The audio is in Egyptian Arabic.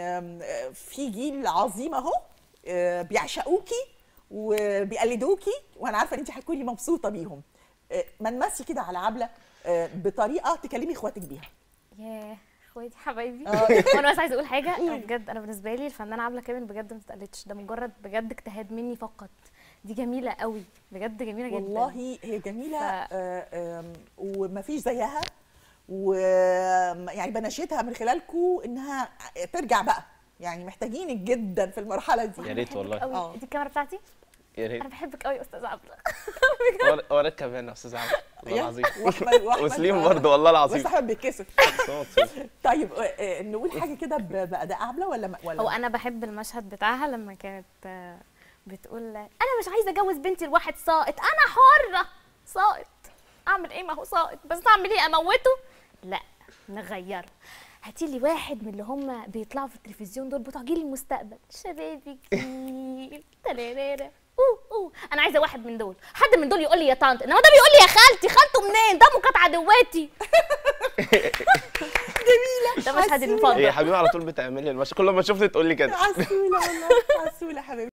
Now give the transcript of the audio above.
آم، آه، في جيل عظيم اهو آه، بيعشقوكي وبيقلدوكي وانا عارفه ان انت هتكوني مبسوطه بيهم آه، ما نمسي كده على عبله آه، بطريقه تكلمي اخواتك بيها ياه اخواتي حبايبي آه. وانا بس عايزه اقول حاجه بجد انا بالنسبه لي الفنانه عبله كامل بجد ما تتقلدش ده مجرد بجد اجتهاد مني فقط دي جميله قوي بجد جميله جدا والله هي جميله ف- آه، آم، ومفيش زيها و يعني بناشدها من خلالكم انها ترجع بقى يعني محتاجينك جدا في المرحله دي يا ريت والله. قوي آه. دي الكاميرا بتاعتي يا ريت انا بحبك قوي يا استاذ عبله وأنا- وانا كمان يا استاذ عبد والله يا- العظيم وأحمد- وأحمد- وسليم برضه والله العظيم بس احمد بيتكسف صوت صوت. طيب آه، آه، نقول حاجه كده ب- باداء عبله ولا ما- ولا هو انا بحب المشهد بتاعها لما كانت آه، بتقول انا مش عايزه اجوز بنتي لواحد ساقط انا حره ساقط اعمل ايه ما هو ساقط بس اعمل ايه اموته لا نغيره هاتي لي واحد من اللي هم بيطلعوا في التلفزيون دول بتوع جيل المستقبل شبابي كتير تلارارا اوه اوه انا عايزه واحد من دول حد من دول يقول لي يا طنط انما ده بيقول لي يا خالتي خالته منين ده كانت عدواتي جميله ده مشهد عسولة. المفضل هي حبيبي على طول بتعمل لي المشهد كل ما تشوفني تقول لي كده عسوله والله عسوله حبيبتي